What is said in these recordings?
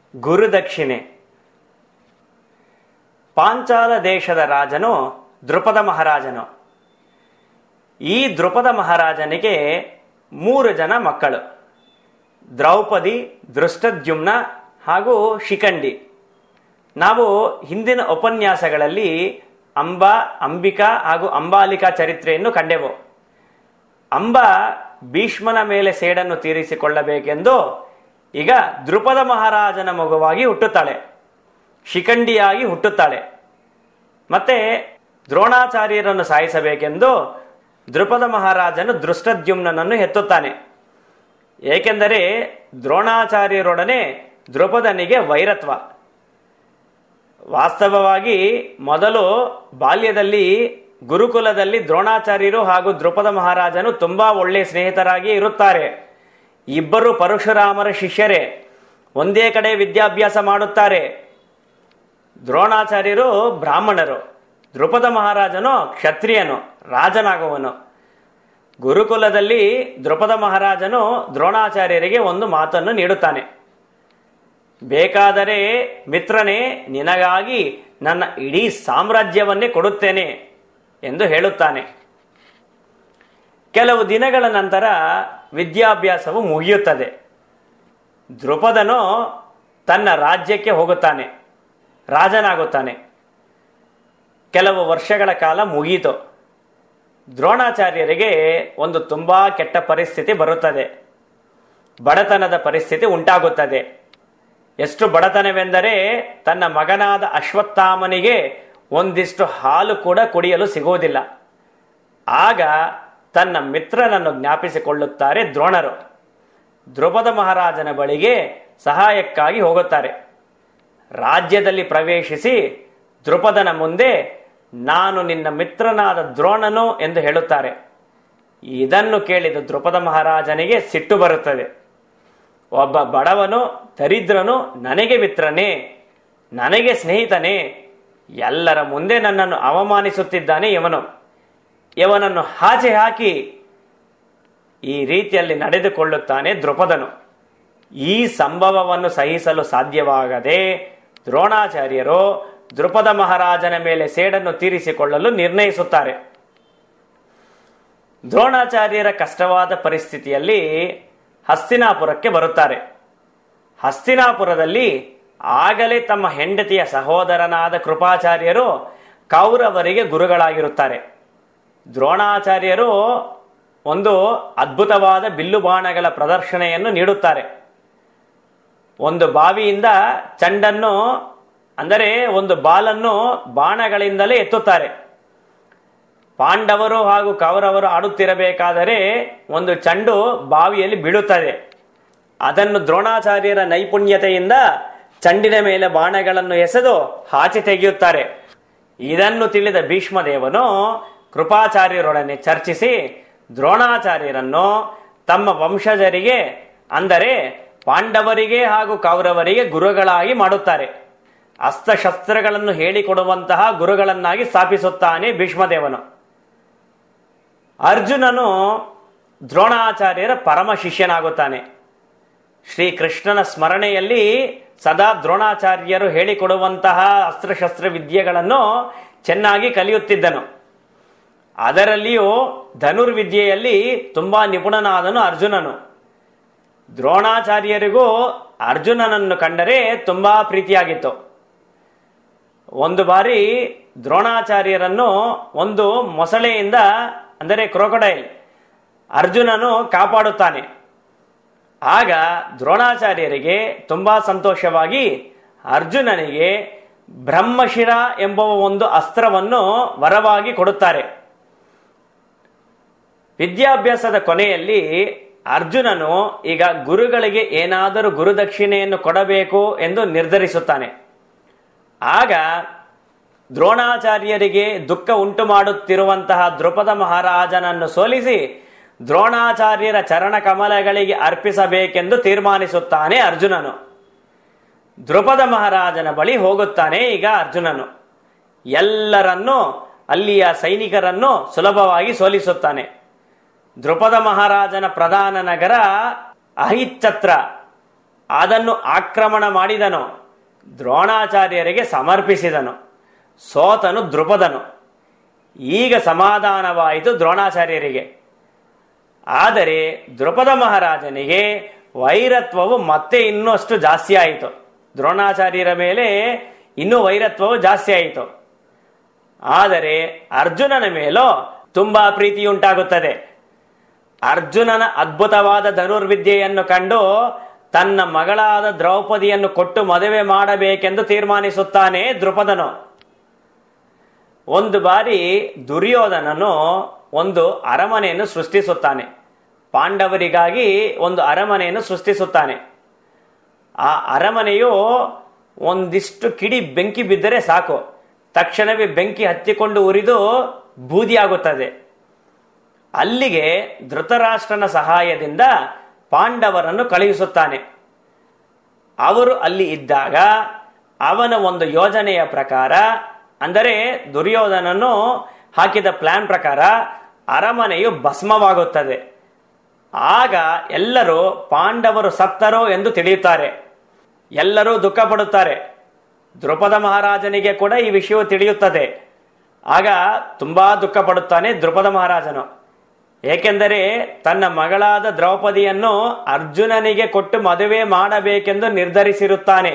ಗುರುದಕ್ಷಿಣೆ ಪಾಂಚಾಲ ದೇಶದ ರಾಜನು ದೃಪದ ಮಹಾರಾಜನು ಈ ದೃಪದ ಮಹಾರಾಜನಿಗೆ ಮೂರು ಜನ ಮಕ್ಕಳು ದ್ರೌಪದಿ ದೃಷ್ಟದ್ಯುಮ್ನ ಹಾಗೂ ಶಿಖಂಡಿ ನಾವು ಹಿಂದಿನ ಉಪನ್ಯಾಸಗಳಲ್ಲಿ ಅಂಬಾ ಅಂಬಿಕಾ ಹಾಗೂ ಅಂಬಾಲಿಕಾ ಚರಿತ್ರೆಯನ್ನು ಕಂಡೆವು ಅಂಬ ಭೀಷ್ಮನ ಮೇಲೆ ಸೇಡನ್ನು ತೀರಿಸಿಕೊಳ್ಳಬೇಕೆಂದು ಈಗ ದೃಪದ ಮಹಾರಾಜನ ಮಗುವಾಗಿ ಹುಟ್ಟುತ್ತಾಳೆ ಶಿಖಂಡಿಯಾಗಿ ಹುಟ್ಟುತ್ತಾಳೆ ಮತ್ತೆ ದ್ರೋಣಾಚಾರ್ಯರನ್ನು ಸಾಯಿಸಬೇಕೆಂದು ದೃಪದ ಮಹಾರಾಜನು ದೃಷ್ಟದ್ಯುಮ್ನನ್ನು ಹೆತ್ತುತ್ತಾನೆ ಏಕೆಂದರೆ ದ್ರೋಣಾಚಾರ್ಯರೊಡನೆ ದೃಪದನಿಗೆ ವೈರತ್ವ ವಾಸ್ತವವಾಗಿ ಮೊದಲು ಬಾಲ್ಯದಲ್ಲಿ ಗುರುಕುಲದಲ್ಲಿ ದ್ರೋಣಾಚಾರ್ಯರು ಹಾಗೂ ದೃಪದ ಮಹಾರಾಜನು ತುಂಬಾ ಒಳ್ಳೆಯ ಸ್ನೇಹಿತರಾಗಿ ಇರುತ್ತಾರೆ ಇಬ್ಬರು ಪರಶುರಾಮರ ಶಿಷ್ಯರೇ ಒಂದೇ ಕಡೆ ವಿದ್ಯಾಭ್ಯಾಸ ಮಾಡುತ್ತಾರೆ ದ್ರೋಣಾಚಾರ್ಯರು ಬ್ರಾಹ್ಮಣರು ದೃಪದ ಮಹಾರಾಜನು ಕ್ಷತ್ರಿಯನು ರಾಜನಾಗುವನು ಗುರುಕುಲದಲ್ಲಿ ದೃಪದ ಮಹಾರಾಜನು ದ್ರೋಣಾಚಾರ್ಯರಿಗೆ ಒಂದು ಮಾತನ್ನು ನೀಡುತ್ತಾನೆ ಬೇಕಾದರೆ ಮಿತ್ರನೇ ನಿನಗಾಗಿ ನನ್ನ ಇಡೀ ಸಾಮ್ರಾಜ್ಯವನ್ನೇ ಕೊಡುತ್ತೇನೆ ಎಂದು ಹೇಳುತ್ತಾನೆ ಕೆಲವು ದಿನಗಳ ನಂತರ ವಿದ್ಯಾಭ್ಯಾಸವು ಮುಗಿಯುತ್ತದೆ ದೃಪದನು ತನ್ನ ರಾಜ್ಯಕ್ಕೆ ಹೋಗುತ್ತಾನೆ ರಾಜನಾಗುತ್ತಾನೆ ಕೆಲವು ವರ್ಷಗಳ ಕಾಲ ಮುಗಿಯಿತು ದ್ರೋಣಾಚಾರ್ಯರಿಗೆ ಒಂದು ತುಂಬಾ ಕೆಟ್ಟ ಪರಿಸ್ಥಿತಿ ಬರುತ್ತದೆ ಬಡತನದ ಪರಿಸ್ಥಿತಿ ಉಂಟಾಗುತ್ತದೆ ಎಷ್ಟು ಬಡತನವೆಂದರೆ ತನ್ನ ಮಗನಾದ ಅಶ್ವತ್ಥಾಮನಿಗೆ ಒಂದಿಷ್ಟು ಹಾಲು ಕೂಡ ಕುಡಿಯಲು ಸಿಗುವುದಿಲ್ಲ ಆಗ ತನ್ನ ಮಿತ್ರನನ್ನು ಜ್ಞಾಪಿಸಿಕೊಳ್ಳುತ್ತಾರೆ ದ್ರೋಣರು ದ್ರುಪದ ಮಹಾರಾಜನ ಬಳಿಗೆ ಸಹಾಯಕ್ಕಾಗಿ ಹೋಗುತ್ತಾರೆ ರಾಜ್ಯದಲ್ಲಿ ಪ್ರವೇಶಿಸಿ ದೃಪದನ ಮುಂದೆ ನಾನು ನಿನ್ನ ಮಿತ್ರನಾದ ದ್ರೋಣನು ಎಂದು ಹೇಳುತ್ತಾರೆ ಇದನ್ನು ಕೇಳಿದ ದೃಪದ ಮಹಾರಾಜನಿಗೆ ಸಿಟ್ಟು ಬರುತ್ತದೆ ಒಬ್ಬ ಬಡವನು ದರಿದ್ರನು ನನಗೆ ಮಿತ್ರನೇ ನನಗೆ ಸ್ನೇಹಿತನೇ ಎಲ್ಲರ ಮುಂದೆ ನನ್ನನ್ನು ಅವಮಾನಿಸುತ್ತಿದ್ದಾನೆ ಇವನು ಇವನನ್ನು ಹಾಚೆ ಹಾಕಿ ಈ ರೀತಿಯಲ್ಲಿ ನಡೆದುಕೊಳ್ಳುತ್ತಾನೆ ದೃಪದನು ಈ ಸಂಭವವನ್ನು ಸಹಿಸಲು ಸಾಧ್ಯವಾಗದೆ ದ್ರೋಣಾಚಾರ್ಯರು ದೃಪದ ಮಹಾರಾಜನ ಮೇಲೆ ಸೇಡನ್ನು ತೀರಿಸಿಕೊಳ್ಳಲು ನಿರ್ಣಯಿಸುತ್ತಾರೆ ದ್ರೋಣಾಚಾರ್ಯರ ಕಷ್ಟವಾದ ಪರಿಸ್ಥಿತಿಯಲ್ಲಿ ಹಸ್ತಿನಾಪುರಕ್ಕೆ ಬರುತ್ತಾರೆ ಹಸ್ತಿನಾಪುರದಲ್ಲಿ ಆಗಲೇ ತಮ್ಮ ಹೆಂಡತಿಯ ಸಹೋದರನಾದ ಕೃಪಾಚಾರ್ಯರು ಕೌರವರಿಗೆ ಗುರುಗಳಾಗಿರುತ್ತಾರೆ ದ್ರೋಣಾಚಾರ್ಯರು ಒಂದು ಅದ್ಭುತವಾದ ಬಿಲ್ಲು ಬಾಣಗಳ ಪ್ರದರ್ಶನೆಯನ್ನು ನೀಡುತ್ತಾರೆ ಒಂದು ಬಾವಿಯಿಂದ ಚಂಡನ್ನು ಅಂದರೆ ಒಂದು ಬಾಲನ್ನು ಬಾಣಗಳಿಂದಲೇ ಎತ್ತುತ್ತಾರೆ ಪಾಂಡವರು ಹಾಗೂ ಕೌರವರು ಆಡುತ್ತಿರಬೇಕಾದರೆ ಒಂದು ಚಂಡು ಬಾವಿಯಲ್ಲಿ ಬೀಳುತ್ತದೆ ಅದನ್ನು ದ್ರೋಣಾಚಾರ್ಯರ ನೈಪುಣ್ಯತೆಯಿಂದ ಚಂಡಿನ ಮೇಲೆ ಬಾಣಗಳನ್ನು ಎಸೆದು ಆಚೆ ತೆಗೆಯುತ್ತಾರೆ ಇದನ್ನು ತಿಳಿದ ಭೀಷ್ಮದೇವನು ಕೃಪಾಚಾರ್ಯರೊಡನೆ ಚರ್ಚಿಸಿ ದ್ರೋಣಾಚಾರ್ಯರನ್ನು ತಮ್ಮ ವಂಶಜರಿಗೆ ಅಂದರೆ ಪಾಂಡವರಿಗೆ ಹಾಗೂ ಕೌರವರಿಗೆ ಗುರುಗಳಾಗಿ ಮಾಡುತ್ತಾರೆ ಅಸ್ತ್ರಶಸ್ತ್ರಗಳನ್ನು ಹೇಳಿಕೊಡುವಂತಹ ಗುರುಗಳನ್ನಾಗಿ ಸ್ಥಾಪಿಸುತ್ತಾನೆ ಭೀಷ್ಮದೇವನು ಅರ್ಜುನನು ದ್ರೋಣಾಚಾರ್ಯರ ಪರಮ ಶಿಷ್ಯನಾಗುತ್ತಾನೆ ಶ್ರೀಕೃಷ್ಣನ ಸ್ಮರಣೆಯಲ್ಲಿ ಸದಾ ದ್ರೋಣಾಚಾರ್ಯರು ಹೇಳಿಕೊಡುವಂತಹ ಅಸ್ತ್ರಶಸ್ತ್ರ ವಿದ್ಯೆಗಳನ್ನು ಚೆನ್ನಾಗಿ ಕಲಿಯುತ್ತಿದ್ದನು ಅದರಲ್ಲಿಯೂ ಧನುರ್ವಿದ್ಯೆಯಲ್ಲಿ ತುಂಬಾ ನಿಪುಣನಾದನು ಅರ್ಜುನನು ದ್ರೋಣಾಚಾರ್ಯರಿಗೂ ಅರ್ಜುನನನ್ನು ಕಂಡರೆ ತುಂಬಾ ಪ್ರೀತಿಯಾಗಿತ್ತು ಒಂದು ಬಾರಿ ದ್ರೋಣಾಚಾರ್ಯರನ್ನು ಒಂದು ಮೊಸಳೆಯಿಂದ ಅಂದರೆ ಕ್ರೋಕೊಡೈಲ್ ಅರ್ಜುನನು ಕಾಪಾಡುತ್ತಾನೆ ಆಗ ದ್ರೋಣಾಚಾರ್ಯರಿಗೆ ತುಂಬಾ ಸಂತೋಷವಾಗಿ ಅರ್ಜುನನಿಗೆ ಬ್ರಹ್ಮಶಿರ ಎಂಬ ಒಂದು ಅಸ್ತ್ರವನ್ನು ವರವಾಗಿ ಕೊಡುತ್ತಾರೆ ವಿದ್ಯಾಭ್ಯಾಸದ ಕೊನೆಯಲ್ಲಿ ಅರ್ಜುನನು ಈಗ ಗುರುಗಳಿಗೆ ಏನಾದರೂ ಗುರುದಕ್ಷಿಣೆಯನ್ನು ಕೊಡಬೇಕು ಎಂದು ನಿರ್ಧರಿಸುತ್ತಾನೆ ಆಗ ದ್ರೋಣಾಚಾರ್ಯರಿಗೆ ದುಃಖ ಉಂಟು ಮಾಡುತ್ತಿರುವಂತಹ ದೃಪದ ಮಹಾರಾಜನನ್ನು ಸೋಲಿಸಿ ದ್ರೋಣಾಚಾರ್ಯರ ಚರಣ ಕಮಲಗಳಿಗೆ ಅರ್ಪಿಸಬೇಕೆಂದು ತೀರ್ಮಾನಿಸುತ್ತಾನೆ ಅರ್ಜುನನು ದೃಪದ ಮಹಾರಾಜನ ಬಳಿ ಹೋಗುತ್ತಾನೆ ಈಗ ಅರ್ಜುನನು ಎಲ್ಲರನ್ನೂ ಅಲ್ಲಿಯ ಸೈನಿಕರನ್ನು ಸುಲಭವಾಗಿ ಸೋಲಿಸುತ್ತಾನೆ ದೃಪದ ಮಹಾರಾಜನ ಪ್ರಧಾನ ನಗರ ಅಹಿಚ್ಛತ್ರ ಅದನ್ನು ಆಕ್ರಮಣ ಮಾಡಿದನು ದ್ರೋಣಾಚಾರ್ಯರಿಗೆ ಸಮರ್ಪಿಸಿದನು ಸೋತನು ದೃಪದನು ಈಗ ಸಮಾಧಾನವಾಯಿತು ದ್ರೋಣಾಚಾರ್ಯರಿಗೆ ಆದರೆ ದೃಪದ ಮಹಾರಾಜನಿಗೆ ವೈರತ್ವವು ಮತ್ತೆ ಇನ್ನಷ್ಟು ಜಾಸ್ತಿ ಆಯಿತು ದ್ರೋಣಾಚಾರ್ಯರ ಮೇಲೆ ಇನ್ನೂ ವೈರತ್ವವು ಜಾಸ್ತಿ ಆಯಿತು ಆದರೆ ಅರ್ಜುನನ ಮೇಲೂ ತುಂಬಾ ಪ್ರೀತಿಯುಂಟಾಗುತ್ತದೆ ಅರ್ಜುನನ ಅದ್ಭುತವಾದ ಧನುರ್ವಿದ್ಯೆಯನ್ನು ಕಂಡು ತನ್ನ ಮಗಳಾದ ದ್ರೌಪದಿಯನ್ನು ಕೊಟ್ಟು ಮದುವೆ ಮಾಡಬೇಕೆಂದು ತೀರ್ಮಾನಿಸುತ್ತಾನೆ ದೃಪದನು ಒಂದು ಬಾರಿ ದುರ್ಯೋಧನನು ಒಂದು ಅರಮನೆಯನ್ನು ಸೃಷ್ಟಿಸುತ್ತಾನೆ ಪಾಂಡವರಿಗಾಗಿ ಒಂದು ಅರಮನೆಯನ್ನು ಸೃಷ್ಟಿಸುತ್ತಾನೆ ಆ ಅರಮನೆಯು ಒಂದಿಷ್ಟು ಕಿಡಿ ಬೆಂಕಿ ಬಿದ್ದರೆ ಸಾಕು ತಕ್ಷಣವೇ ಬೆಂಕಿ ಹತ್ತಿಕೊಂಡು ಉರಿದು ಬೂದಿಯಾಗುತ್ತದೆ ಅಲ್ಲಿಗೆ ಧೃತರಾಷ್ಟ್ರನ ಸಹಾಯದಿಂದ ಪಾಂಡವರನ್ನು ಕಳುಹಿಸುತ್ತಾನೆ ಅವರು ಅಲ್ಲಿ ಇದ್ದಾಗ ಅವನ ಒಂದು ಯೋಜನೆಯ ಪ್ರಕಾರ ಅಂದರೆ ದುರ್ಯೋಧನನು ಹಾಕಿದ ಪ್ಲಾನ್ ಪ್ರಕಾರ ಅರಮನೆಯು ಭಸ್ಮವಾಗುತ್ತದೆ ಆಗ ಎಲ್ಲರೂ ಪಾಂಡವರು ಸತ್ತರೋ ಎಂದು ತಿಳಿಯುತ್ತಾರೆ ಎಲ್ಲರೂ ದುಃಖ ಪಡುತ್ತಾರೆ ದ್ರುಪದ ಮಹಾರಾಜನಿಗೆ ಕೂಡ ಈ ವಿಷಯವು ತಿಳಿಯುತ್ತದೆ ಆಗ ತುಂಬಾ ದುಃಖ ಪಡುತ್ತಾನೆ ದ್ರುಪದ ಮಹಾರಾಜನು ಏಕೆಂದರೆ ತನ್ನ ಮಗಳಾದ ದ್ರೌಪದಿಯನ್ನು ಅರ್ಜುನನಿಗೆ ಕೊಟ್ಟು ಮದುವೆ ಮಾಡಬೇಕೆಂದು ನಿರ್ಧರಿಸಿರುತ್ತಾನೆ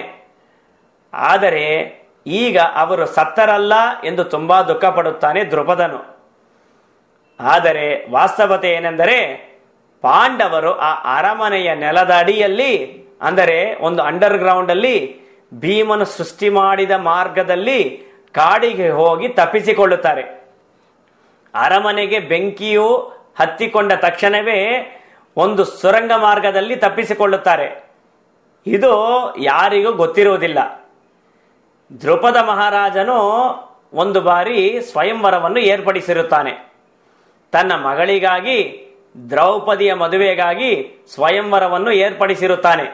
ಆದರೆ ಈಗ ಅವರು ಸತ್ತರಲ್ಲ ಎಂದು ತುಂಬಾ ದುಃಖ ಪಡುತ್ತಾನೆ ದ್ರುಪದನು ಆದರೆ ವಾಸ್ತವತೆ ಏನೆಂದರೆ ಪಾಂಡವರು ಆ ಅರಮನೆಯ ನೆಲದ ಅಡಿಯಲ್ಲಿ ಅಂದರೆ ಒಂದು ಅಂಡರ್ ಗ್ರೌಂಡ್ ಅಲ್ಲಿ ಭೀಮನು ಸೃಷ್ಟಿ ಮಾಡಿದ ಮಾರ್ಗದಲ್ಲಿ ಕಾಡಿಗೆ ಹೋಗಿ ತಪ್ಪಿಸಿಕೊಳ್ಳುತ್ತಾರೆ ಅರಮನೆಗೆ ಬೆಂಕಿಯು ಹತ್ತಿಕೊಂಡ ತಕ್ಷಣವೇ ಒಂದು ಸುರಂಗ ಮಾರ್ಗದಲ್ಲಿ ತಪ್ಪಿಸಿಕೊಳ್ಳುತ್ತಾರೆ ಇದು ಯಾರಿಗೂ ಗೊತ್ತಿರುವುದಿಲ್ಲ ದ್ರುಪದ ಮಹಾರಾಜನು ಒಂದು ಬಾರಿ ಸ್ವಯಂವರವನ್ನು ಏರ್ಪಡಿಸಿರುತ್ತಾನೆ ತನ್ನ ಮಗಳಿಗಾಗಿ ದ್ರೌಪದಿಯ ಮದುವೆಗಾಗಿ ಸ್ವಯಂವರವನ್ನು ಏರ್ಪಡಿಸಿರುತ್ತಾನೆ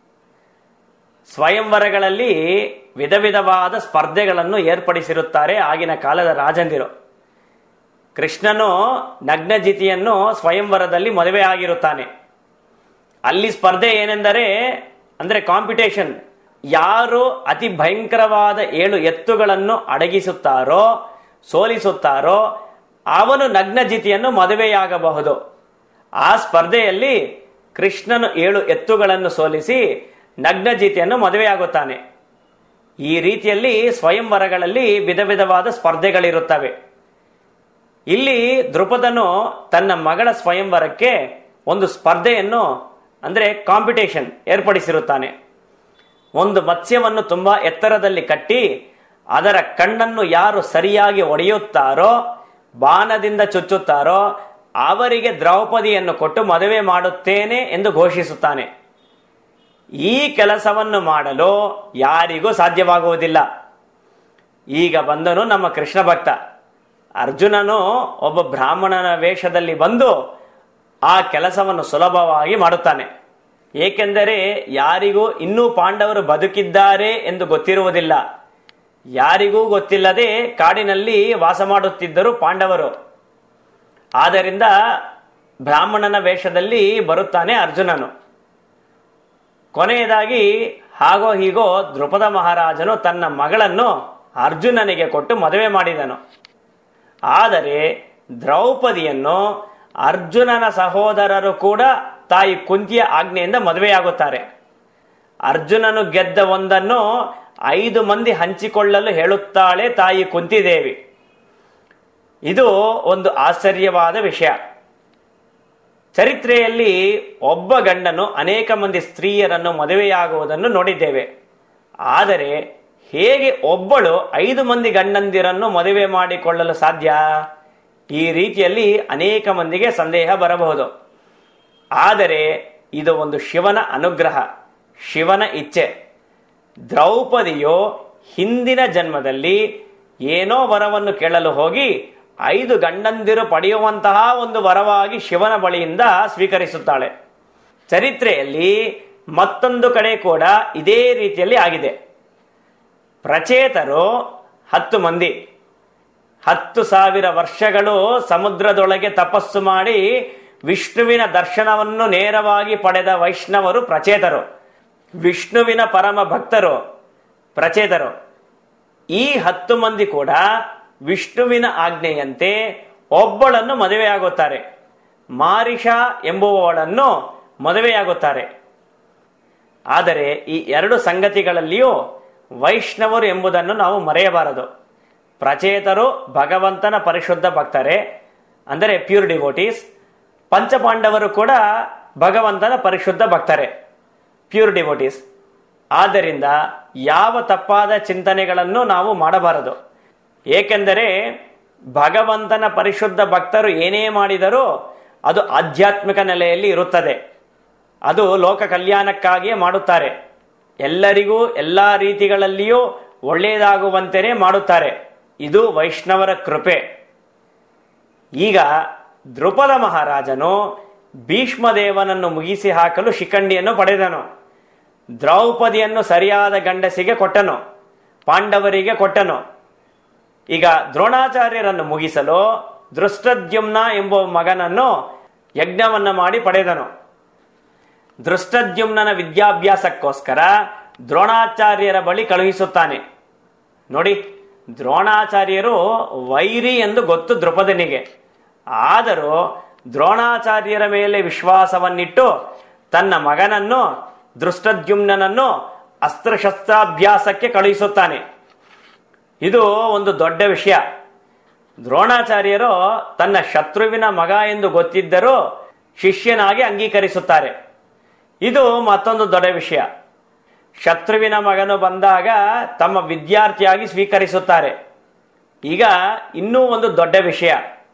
ಸ್ವಯಂವರಗಳಲ್ಲಿ ವಿಧ ವಿಧವಾದ ಸ್ಪರ್ಧೆಗಳನ್ನು ಏರ್ಪಡಿಸಿರುತ್ತಾರೆ ಆಗಿನ ಕಾಲದ ರಾಜಂದಿರು ಕೃಷ್ಣನು ನಗ್ನಜಿತಿಯನ್ನು ಸ್ವಯಂವರದಲ್ಲಿ ಮದುವೆ ಆಗಿರುತ್ತಾನೆ ಅಲ್ಲಿ ಸ್ಪರ್ಧೆ ಏನೆಂದರೆ ಅಂದ್ರೆ ಕಾಂಪಿಟೇಷನ್ ಯಾರು ಅತಿ ಭಯಂಕರವಾದ ಏಳು ಎತ್ತುಗಳನ್ನು ಅಡಗಿಸುತ್ತಾರೋ ಸೋಲಿಸುತ್ತಾರೋ ಅವನು ನಗ್ನಜಿತಿಯನ್ನು ಮದುವೆಯಾಗಬಹುದು ಆ ಸ್ಪರ್ಧೆಯಲ್ಲಿ ಕೃಷ್ಣನು ಏಳು ಎತ್ತುಗಳನ್ನು ಸೋಲಿಸಿ ನಗ್ನಜಿತಿಯನ್ನು ಮದುವೆಯಾಗುತ್ತಾನೆ ಈ ರೀತಿಯಲ್ಲಿ ಸ್ವಯಂವರಗಳಲ್ಲಿ ವಿಧ ವಿಧವಾದ ಸ್ಪರ್ಧೆಗಳಿರುತ್ತವೆ ಇಲ್ಲಿ ದೃಪದನು ತನ್ನ ಮಗಳ ಸ್ವಯಂವರಕ್ಕೆ ಒಂದು ಸ್ಪರ್ಧೆಯನ್ನು ಅಂದ್ರೆ ಕಾಂಪಿಟೇಷನ್ ಏರ್ಪಡಿಸಿರುತ್ತಾನೆ ಒಂದು ಮತ್ಸ್ಯವನ್ನು ತುಂಬಾ ಎತ್ತರದಲ್ಲಿ ಕಟ್ಟಿ ಅದರ ಕಣ್ಣನ್ನು ಯಾರು ಸರಿಯಾಗಿ ಒಡೆಯುತ್ತಾರೋ ಬಾಣದಿಂದ ಚುಚ್ಚುತ್ತಾರೋ ಅವರಿಗೆ ದ್ರೌಪದಿಯನ್ನು ಕೊಟ್ಟು ಮದುವೆ ಮಾಡುತ್ತೇನೆ ಎಂದು ಘೋಷಿಸುತ್ತಾನೆ ಈ ಕೆಲಸವನ್ನು ಮಾಡಲು ಯಾರಿಗೂ ಸಾಧ್ಯವಾಗುವುದಿಲ್ಲ ಈಗ ಬಂದನು ನಮ್ಮ ಕೃಷ್ಣ ಭಕ್ತ ಅರ್ಜುನನು ಒಬ್ಬ ಬ್ರಾಹ್ಮಣನ ವೇಷದಲ್ಲಿ ಬಂದು ಆ ಕೆಲಸವನ್ನು ಸುಲಭವಾಗಿ ಮಾಡುತ್ತಾನೆ ಏಕೆಂದರೆ ಯಾರಿಗೂ ಇನ್ನೂ ಪಾಂಡವರು ಬದುಕಿದ್ದಾರೆ ಎಂದು ಗೊತ್ತಿರುವುದಿಲ್ಲ ಯಾರಿಗೂ ಗೊತ್ತಿಲ್ಲದೆ ಕಾಡಿನಲ್ಲಿ ವಾಸ ಮಾಡುತ್ತಿದ್ದರು ಪಾಂಡವರು ಆದ್ದರಿಂದ ಬ್ರಾಹ್ಮಣನ ವೇಷದಲ್ಲಿ ಬರುತ್ತಾನೆ ಅರ್ಜುನನು ಕೊನೆಯದಾಗಿ ಹಾಗೋ ಹೀಗೋ ದೃಪದ ಮಹಾರಾಜನು ತನ್ನ ಮಗಳನ್ನು ಅರ್ಜುನನಿಗೆ ಕೊಟ್ಟು ಮದುವೆ ಮಾಡಿದನು ಆದರೆ ದ್ರೌಪದಿಯನ್ನು ಅರ್ಜುನನ ಸಹೋದರರು ಕೂಡ ತಾಯಿ ಕುಂತಿಯ ಆಜ್ಞೆಯಿಂದ ಮದುವೆಯಾಗುತ್ತಾರೆ ಅರ್ಜುನನು ಗೆದ್ದ ಒಂದನ್ನು ಐದು ಮಂದಿ ಹಂಚಿಕೊಳ್ಳಲು ಹೇಳುತ್ತಾಳೆ ತಾಯಿ ಕುಂತಿದೇವಿ ಇದು ಒಂದು ಆಶ್ಚರ್ಯವಾದ ವಿಷಯ ಚರಿತ್ರೆಯಲ್ಲಿ ಒಬ್ಬ ಗಂಡನು ಅನೇಕ ಮಂದಿ ಸ್ತ್ರೀಯರನ್ನು ಮದುವೆಯಾಗುವುದನ್ನು ನೋಡಿದ್ದೇವೆ ಆದರೆ ಹೇಗೆ ಒಬ್ಬಳು ಐದು ಮಂದಿ ಗಂಡಂದಿರನ್ನು ಮದುವೆ ಮಾಡಿಕೊಳ್ಳಲು ಸಾಧ್ಯ ಈ ರೀತಿಯಲ್ಲಿ ಅನೇಕ ಮಂದಿಗೆ ಸಂದೇಹ ಬರಬಹುದು ಆದರೆ ಇದು ಒಂದು ಶಿವನ ಅನುಗ್ರಹ ಶಿವನ ಇಚ್ಛೆ ದ್ರೌಪದಿಯು ಹಿಂದಿನ ಜನ್ಮದಲ್ಲಿ ಏನೋ ವರವನ್ನು ಕೇಳಲು ಹೋಗಿ ಐದು ಗಂಡಂದಿರು ಪಡೆಯುವಂತಹ ಒಂದು ವರವಾಗಿ ಶಿವನ ಬಳಿಯಿಂದ ಸ್ವೀಕರಿಸುತ್ತಾಳೆ ಚರಿತ್ರೆಯಲ್ಲಿ ಮತ್ತೊಂದು ಕಡೆ ಕೂಡ ಇದೇ ರೀತಿಯಲ್ಲಿ ಆಗಿದೆ ಪ್ರಚೇತರು ಹತ್ತು ಮಂದಿ ಹತ್ತು ಸಾವಿರ ವರ್ಷಗಳು ಸಮುದ್ರದೊಳಗೆ ತಪಸ್ಸು ಮಾಡಿ ವಿಷ್ಣುವಿನ ದರ್ಶನವನ್ನು ನೇರವಾಗಿ ಪಡೆದ ವೈಷ್ಣವರು ಪ್ರಚೇತರು ವಿಷ್ಣುವಿನ ಪರಮ ಭಕ್ತರು ಪ್ರಚೇತರು ಈ ಹತ್ತು ಮಂದಿ ಕೂಡ ವಿಷ್ಣುವಿನ ಆಜ್ಞೆಯಂತೆ ಒಬ್ಬಳನ್ನು ಮದುವೆಯಾಗುತ್ತಾರೆ ಮಾರಿಷ ಎಂಬುವವಳನ್ನು ಮದುವೆಯಾಗುತ್ತಾರೆ ಆದರೆ ಈ ಎರಡು ಸಂಗತಿಗಳಲ್ಲಿಯೂ ವೈಷ್ಣವರು ಎಂಬುದನ್ನು ನಾವು ಮರೆಯಬಾರದು ಪ್ರಚೇತರು ಭಗವಂತನ ಪರಿಶುದ್ಧ ಭಕ್ತರೇ ಅಂದರೆ ಪ್ಯೂರ್ ಡಿವೋಟೀಸ್ ಪಂಚಪಾಂಡವರು ಕೂಡ ಭಗವಂತನ ಪರಿಶುದ್ಧ ಭಕ್ತರೇ ಪ್ಯೂರ್ ಡಿವೋಟೀಸ್ ಆದ್ದರಿಂದ ಯಾವ ತಪ್ಪಾದ ಚಿಂತನೆಗಳನ್ನು ನಾವು ಮಾಡಬಾರದು ಏಕೆಂದರೆ ಭಗವಂತನ ಪರಿಶುದ್ಧ ಭಕ್ತರು ಏನೇ ಮಾಡಿದರೂ ಅದು ಆಧ್ಯಾತ್ಮಿಕ ನೆಲೆಯಲ್ಲಿ ಇರುತ್ತದೆ ಅದು ಲೋಕ ಕಲ್ಯಾಣಕ್ಕಾಗಿಯೇ ಮಾಡುತ್ತಾರೆ ಎಲ್ಲರಿಗೂ ಎಲ್ಲ ರೀತಿಗಳಲ್ಲಿಯೂ ಒಳ್ಳೆಯದಾಗುವಂತೆಯೇ ಮಾಡುತ್ತಾರೆ ಇದು ವೈಷ್ಣವರ ಕೃಪೆ ಈಗ ದೃಪದ ಮಹಾರಾಜನು ಭೀಷ್ಮದೇವನನ್ನು ಮುಗಿಸಿ ಹಾಕಲು ಶಿಖಂಡಿಯನ್ನು ಪಡೆದನು ದ್ರೌಪದಿಯನ್ನು ಸರಿಯಾದ ಗಂಡಸಿಗೆ ಕೊಟ್ಟನು ಪಾಂಡವರಿಗೆ ಕೊಟ್ಟನು ಈಗ ದ್ರೋಣಾಚಾರ್ಯರನ್ನು ಮುಗಿಸಲು ದೃಷ್ಟದ್ಯುಮ್ನ ಎಂಬ ಮಗನನ್ನು ಯಜ್ಞವನ್ನ ಮಾಡಿ ಪಡೆದನು ದೃಷ್ಟದ್ಯುಮ್ನನ ವಿದ್ಯಾಭ್ಯಾಸಕ್ಕೋಸ್ಕರ ದ್ರೋಣಾಚಾರ್ಯರ ಬಳಿ ಕಳುಹಿಸುತ್ತಾನೆ ನೋಡಿ ದ್ರೋಣಾಚಾರ್ಯರು ವೈರಿ ಎಂದು ಗೊತ್ತು ದೃಪದನಿಗೆ ಆದರೂ ದ್ರೋಣಾಚಾರ್ಯರ ಮೇಲೆ ವಿಶ್ವಾಸವನ್ನಿಟ್ಟು ತನ್ನ ಮಗನನ್ನು ದೃಷ್ಟದ್ಯುಮ್ನನನ್ನು ಅಸ್ತ್ರಶಸ್ತ್ರಾಭ್ಯಾಸಕ್ಕೆ ಕಳುಹಿಸುತ್ತಾನೆ ಇದು ಒಂದು ದೊಡ್ಡ ವಿಷಯ ದ್ರೋಣಾಚಾರ್ಯರು ತನ್ನ ಶತ್ರುವಿನ ಮಗ ಎಂದು ಗೊತ್ತಿದ್ದರೂ ಶಿಷ್ಯನಾಗಿ ಅಂಗೀಕರಿಸುತ್ತಾರೆ ಇದು ಮತ್ತೊಂದು ದೊಡ್ಡ ವಿಷಯ ಶತ್ರುವಿನ ಮಗನು ಬಂದಾಗ ತಮ್ಮ ವಿದ್ಯಾರ್ಥಿಯಾಗಿ ಸ್ವೀಕರಿಸುತ್ತಾರೆ ಈಗ ಇನ್ನೂ ಒಂದು ದೊಡ್ಡ ವಿಷಯ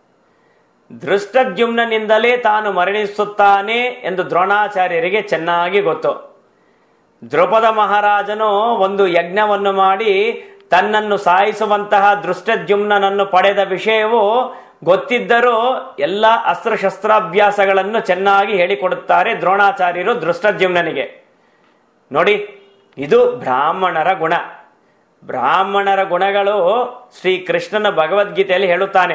ದೃಷ್ಟದ್ಯುಮ್ನಿಂದಲೇ ತಾನು ಮರಣಿಸುತ್ತಾನೆ ಎಂದು ದ್ರೋಣಾಚಾರ್ಯರಿಗೆ ಚೆನ್ನಾಗಿ ಗೊತ್ತು ದ್ರೌಪದ ಮಹಾರಾಜನು ಒಂದು ಯಜ್ಞವನ್ನು ಮಾಡಿ ತನ್ನನ್ನು ಸಾಯಿಸುವಂತಹ ದೃಷ್ಟದ್ಯುಮ್ನನ್ನು ಪಡೆದ ವಿಷಯವು ಗೊತ್ತಿದ್ದರೂ ಎಲ್ಲ ಅಸ್ತ್ರಶಸ್ತ್ರಾಭ್ಯಾಸಗಳನ್ನು ಚೆನ್ನಾಗಿ ಹೇಳಿಕೊಡುತ್ತಾರೆ ದ್ರೋಣಾಚಾರ್ಯರು ದೃಷ್ಟದ್ಯುಮ್ನಿಗೆ ನೋಡಿ ಇದು ಬ್ರಾಹ್ಮಣರ ಗುಣ ಬ್ರಾಹ್ಮಣರ ಗುಣಗಳು ಶ್ರೀ ಕೃಷ್ಣನ ಭಗವದ್ಗೀತೆಯಲ್ಲಿ ಹೇಳುತ್ತಾನೆ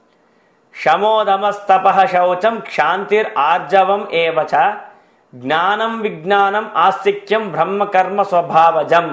ಶಮೋದಮಸ್ತಪಃ ಶೌಚಂ ಕ್ಷಾಂತಿರ್ ಆರ್ಜವಂ ಏವಚ ಜ್ಞಾನಂ ವಿಜ್ಞಾನಂ ಆಸ್ತಿಕ್ಯಂ ಬ್ರಹ್ಮಕರ್ಮ ಸ್ವಭಾವಜಂ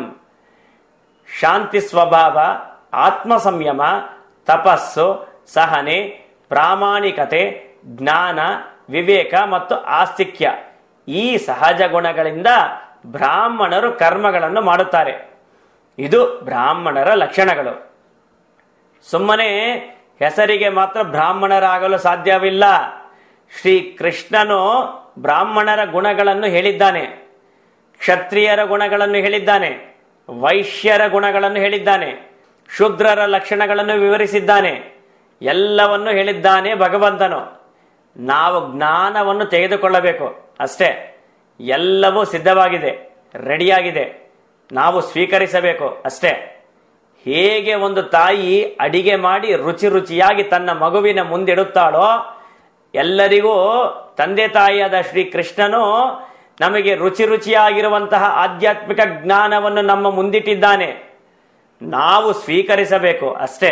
ಶಾಂತಿ ಸ್ವಭಾವ ಆತ್ಮ ಸಂಯಮ ತಪಸ್ಸು ಸಹನೆ ಪ್ರಾಮಾಣಿಕತೆ ಜ್ಞಾನ ವಿವೇಕ ಮತ್ತು ಆಸ್ತಿಕ್ಯ ಈ ಸಹಜ ಗುಣಗಳಿಂದ ಬ್ರಾಹ್ಮಣರು ಕರ್ಮಗಳನ್ನು ಮಾಡುತ್ತಾರೆ ಇದು ಬ್ರಾಹ್ಮಣರ ಲಕ್ಷಣಗಳು ಸುಮ್ಮನೆ ಹೆಸರಿಗೆ ಮಾತ್ರ ಬ್ರಾಹ್ಮಣರಾಗಲು ಸಾಧ್ಯವಿಲ್ಲ ಶ್ರೀ ಕೃಷ್ಣನು ಬ್ರಾಹ್ಮಣರ ಗುಣಗಳನ್ನು ಹೇಳಿದ್ದಾನೆ ಕ್ಷತ್ರಿಯರ ಗುಣಗಳನ್ನು ಹೇಳಿದ್ದಾನೆ ವೈಶ್ಯರ ಗುಣಗಳನ್ನು ಹೇಳಿದ್ದಾನೆ ಶೂದ್ರರ ಲಕ್ಷಣಗಳನ್ನು ವಿವರಿಸಿದ್ದಾನೆ ಎಲ್ಲವನ್ನು ಹೇಳಿದ್ದಾನೆ ಭಗವಂತನು ನಾವು ಜ್ಞಾನವನ್ನು ತೆಗೆದುಕೊಳ್ಳಬೇಕು ಅಷ್ಟೇ ಎಲ್ಲವೂ ಸಿದ್ಧವಾಗಿದೆ ರೆಡಿಯಾಗಿದೆ ನಾವು ಸ್ವೀಕರಿಸಬೇಕು ಅಷ್ಟೇ ಹೇಗೆ ಒಂದು ತಾಯಿ ಅಡಿಗೆ ಮಾಡಿ ರುಚಿ ರುಚಿಯಾಗಿ ತನ್ನ ಮಗುವಿನ ಮುಂದಿಡುತ್ತಾಳೋ ಎಲ್ಲರಿಗೂ ತಂದೆ ತಾಯಿಯಾದ ಶ್ರೀ ಕೃಷ್ಣನು ನಮಗೆ ರುಚಿ ರುಚಿಯಾಗಿರುವಂತಹ ಆಧ್ಯಾತ್ಮಿಕ ಜ್ಞಾನವನ್ನು ನಮ್ಮ ಮುಂದಿಟ್ಟಿದ್ದಾನೆ ನಾವು ಸ್ವೀಕರಿಸಬೇಕು ಅಷ್ಟೇ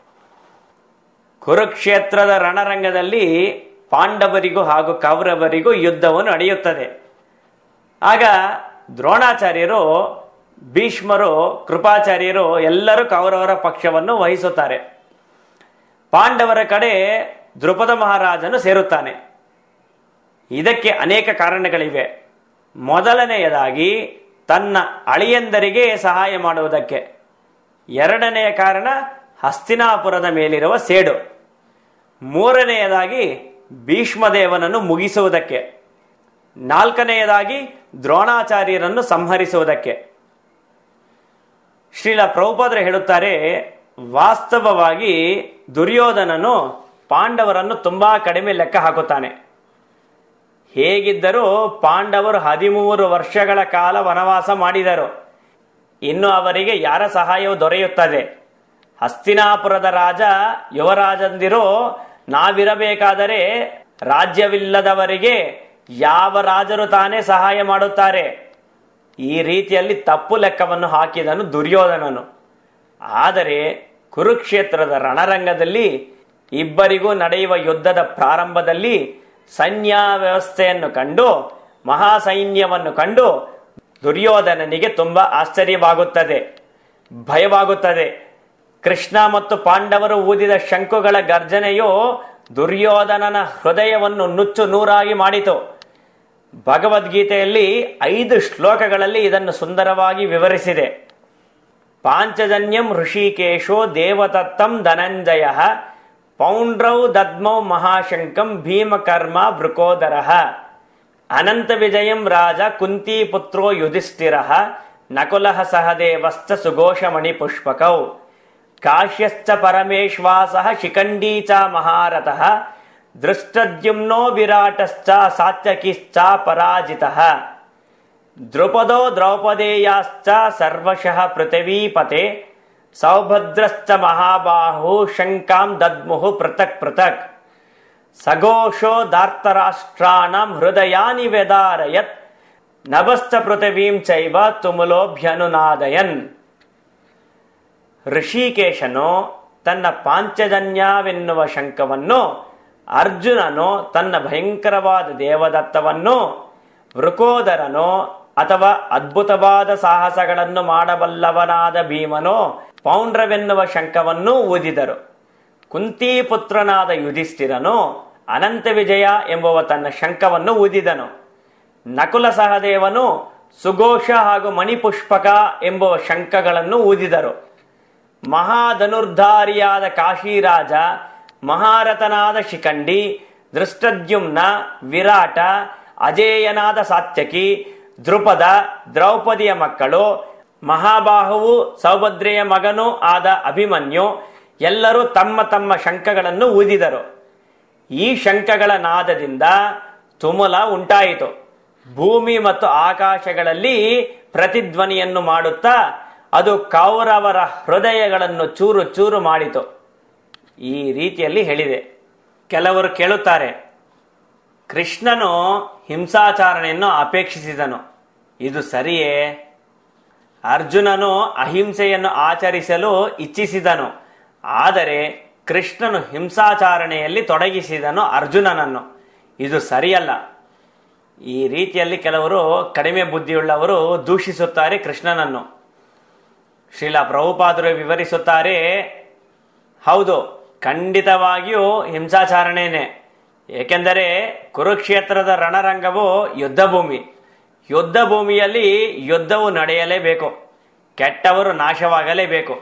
ಕುರುಕ್ಷೇತ್ರದ ರಣರಂಗದಲ್ಲಿ ಪಾಂಡವರಿಗೂ ಹಾಗೂ ಕೌರವರಿಗೂ ಯುದ್ಧವನ್ನು ನಡೆಯುತ್ತದೆ ಆಗ ದ್ರೋಣಾಚಾರ್ಯರು ಭೀಷ್ಮರು ಕೃಪಾಚಾರ್ಯರು ಎಲ್ಲರೂ ಕೌರವರ ಪಕ್ಷವನ್ನು ವಹಿಸುತ್ತಾರೆ ಪಾಂಡವರ ಕಡೆ ದ್ರುಪದ ಮಹಾರಾಜನು ಸೇರುತ್ತಾನೆ ಇದಕ್ಕೆ ಅನೇಕ ಕಾರಣಗಳಿವೆ ಮೊದಲನೆಯದಾಗಿ ತನ್ನ ಅಳಿಯಂದರಿಗೆ ಸಹಾಯ ಮಾಡುವುದಕ್ಕೆ ಎರಡನೆಯ ಕಾರಣ ಹಸ್ತಿನಾಪುರದ ಮೇಲಿರುವ ಸೇಡು ಮೂರನೆಯದಾಗಿ ಭೀಷ್ಮದೇವನನ್ನು ಮುಗಿಸುವುದಕ್ಕೆ ನಾಲ್ಕನೆಯದಾಗಿ ದ್ರೋಣಾಚಾರ್ಯರನ್ನು ಸಂಹರಿಸುವುದಕ್ಕೆ ಶ್ರೀಲ ಪ್ರಭುಪಾದರು ಹೇಳುತ್ತಾರೆ ವಾಸ್ತವವಾಗಿ ದುರ್ಯೋಧನನು ಪಾಂಡವರನ್ನು ತುಂಬಾ ಕಡಿಮೆ ಲೆಕ್ಕ ಹಾಕುತ್ತಾನೆ ಹೇಗಿದ್ದರೂ ಪಾಂಡವರು ಹದಿಮೂರು ವರ್ಷಗಳ ಕಾಲ ವನವಾಸ ಮಾಡಿದರು ಇನ್ನು ಅವರಿಗೆ ಯಾರ ಸಹಾಯವು ದೊರೆಯುತ್ತದೆ ಹಸ್ತಿನಾಪುರದ ರಾಜ ಯುವರಾಜಂದಿರು ನಾವಿರಬೇಕಾದರೆ ರಾಜ್ಯವಿಲ್ಲದವರಿಗೆ ಯಾವ ರಾಜರು ತಾನೇ ಸಹಾಯ ಮಾಡುತ್ತಾರೆ ಈ ರೀತಿಯಲ್ಲಿ ತಪ್ಪು ಲೆಕ್ಕವನ್ನು ಹಾಕಿದನು ದುರ್ಯೋಧನನು ಆದರೆ ಕುರುಕ್ಷೇತ್ರದ ರಣರಂಗದಲ್ಲಿ ಇಬ್ಬರಿಗೂ ನಡೆಯುವ ಯುದ್ಧದ ಪ್ರಾರಂಭದಲ್ಲಿ ಸೈನ್ಯ ವ್ಯವಸ್ಥೆಯನ್ನು ಕಂಡು ಮಹಾಸೈನ್ಯವನ್ನು ಕಂಡು ದುರ್ಯೋಧನನಿಗೆ ತುಂಬಾ ಆಶ್ಚರ್ಯವಾಗುತ್ತದೆ ಭಯವಾಗುತ್ತದೆ ಕೃಷ್ಣ ಮತ್ತು ಪಾಂಡವರು ಊದಿದ ಶಂಕುಗಳ ಗರ್ಜನೆಯು ದುರ್ಯೋಧನನ ಹೃದಯವನ್ನು ನುಚ್ಚು ನೂರಾಗಿ ಮಾಡಿತು ಭಗವದ್ಗೀತೆಯಲ್ಲಿ ಐದು ಶ್ಲೋಕಗಳಲ್ಲಿ ಇದನ್ನು ಸುಂದರವಾಗಿ ವಿವರಿಸಿದೆ ಪಾಂಚಜನ್ಯಂ ಋಷಿಕೇಶೋ ದೇವತತ್ತಂ ಧನಂಜಯ ಪೌಂಡ್ರೌ ದದ್ಮೌ ಮಹಾಶಂಕಂ ಭೀಮಕರ್ಮ ವೃಕೋದರ ಅನಂತ ವಿಜಯಂ ರಾಜ ಕುಂತೀಪುತ್ರೋ ಯುಧಿಷ್ಠಿರ ನಕುಲ ಸಹದೇವಶ್ಚ ಸುಘೋಷಮಣಿ ಪುಷ್ಪಕೌ ಕಾಶ್ಯಶ್ಚ ಪರಮೇಶ್ವಾಸ ಶಿಖಂಡೀ ಚ ಮಹಾರಥಃ ದೃಷ್ಟದ್ಯುಮ್ನೋ ವಿರಾಟಶ್ಚ ಸಾತ್ಯಕಿಶ್ಚ ಪರಾಜಿತಃ ದ್ರುಪದೋ ದ್ರೌಪದೇಯಾಶ್ಚ ಸರ್ವಶಃ ಪೃಥಿವೀಪತೆ ಸೌಭದ್ರಶ್ಚ ಮಹಾಬಾಹು ಶಂಕಾಂ ದದ್ಮುಹು ಪೃಥಕ್ ಪೃಥಕ್ ಸಘೋಷೋ ದಾರ್ತರಾಷ್ಟ್ರಾಣಂ ಹೃದಯಾನಿ ವೆದಾರಯತ್ ನಭಶ್ಚ ಪೃಥಿವೀಂ ಚೈವ ತುಮುಲೋಭ್ಯನುನಾದಯನ್ ಋಷಿಕೇಶನು ತನ್ನ ಪಾಂಚಜನ್ಯವೆನ್ನುವ ಶಂಕವನ್ನು ಅರ್ಜುನನು ತನ್ನ ಭಯಂಕರವಾದ ದೇವದತ್ತವನ್ನು ವೃಕೋದರನು ಅಥವಾ ಅದ್ಭುತವಾದ ಸಾಹಸಗಳನ್ನು ಮಾಡಬಲ್ಲವನಾದ ಭೀಮನು ಪೌಂಡ್ರವೆನ್ನುವ ಶಂಕವನ್ನು ಊದಿದರು ಕುಂತಿಪುತ್ರನಾದ ಯುಧಿಷ್ಠಿರನು ಅನಂತ ವಿಜಯ ಎಂಬುವ ತನ್ನ ಶಂಕವನ್ನು ಊದಿದನು ನಕುಲ ಸಹದೇವನು ಸುಘೋಷ ಹಾಗೂ ಮಣಿಪುಷ್ಪಕ ಎಂಬುವ ಶಂಕಗಳನ್ನು ಊದಿದರು ಮಹಾಧನುರ್ಧಾರಿಯಾದ ಕಾಶಿರಾಜ ಮಹಾರಥನಾದ ಶಿಖಂಡಿ ದೃಷ್ಟದ್ಯುಮ್ನ ವಿರಾಟ ಅಜೇಯನಾದ ಸಾತ್ಯಕಿ ದೃಪದ ದ್ರೌಪದಿಯ ಮಕ್ಕಳು ಮಹಾಬಾಹುವು ಸೌಭದ್ರೆಯ ಮಗನೂ ಆದ ಅಭಿಮನ್ಯು ಎಲ್ಲರೂ ತಮ್ಮ ತಮ್ಮ ಶಂಖಗಳನ್ನು ಊದಿದರು ಈ ಶಂಖಗಳ ನಾದದಿಂದ ತುಮುಲ ಉಂಟಾಯಿತು ಭೂಮಿ ಮತ್ತು ಆಕಾಶಗಳಲ್ಲಿ ಪ್ರತಿಧ್ವನಿಯನ್ನು ಮಾಡುತ್ತಾ ಅದು ಕೌರವರ ಹೃದಯಗಳನ್ನು ಚೂರು ಚೂರು ಮಾಡಿತು ಈ ರೀತಿಯಲ್ಲಿ ಹೇಳಿದೆ ಕೆಲವರು ಕೇಳುತ್ತಾರೆ ಕೃಷ್ಣನು ಹಿಂಸಾಚಾರಣೆಯನ್ನು ಅಪೇಕ್ಷಿಸಿದನು ಇದು ಸರಿಯೇ ಅರ್ಜುನನು ಅಹಿಂಸೆಯನ್ನು ಆಚರಿಸಲು ಇಚ್ಛಿಸಿದನು ಆದರೆ ಕೃಷ್ಣನು ಹಿಂಸಾಚಾರಣೆಯಲ್ಲಿ ತೊಡಗಿಸಿದನು ಅರ್ಜುನನನ್ನು ಇದು ಸರಿಯಲ್ಲ ಈ ರೀತಿಯಲ್ಲಿ ಕೆಲವರು ಕಡಿಮೆ ಬುದ್ಧಿಯುಳ್ಳವರು ದೂಷಿಸುತ್ತಾರೆ ಕೃಷ್ಣನನ್ನು ಶ್ರೀಲ ಪ್ರಭುಪಾದರು ವಿವರಿಸುತ್ತಾರೆ ಹೌದು ಖಂಡಿತವಾಗಿಯೂ ಹಿಂಸಾಚಾರಣೆನೇ ಏಕೆಂದರೆ ಕುರುಕ್ಷೇತ್ರದ ರಣರಂಗವು ಯುದ್ಧ ಭೂಮಿ ಯುದ್ಧ ಭೂಮಿಯಲ್ಲಿ ಯುದ್ಧವು ನಡೆಯಲೇಬೇಕು ಕೆಟ್ಟವರು ನಾಶವಾಗಲೇಬೇಕು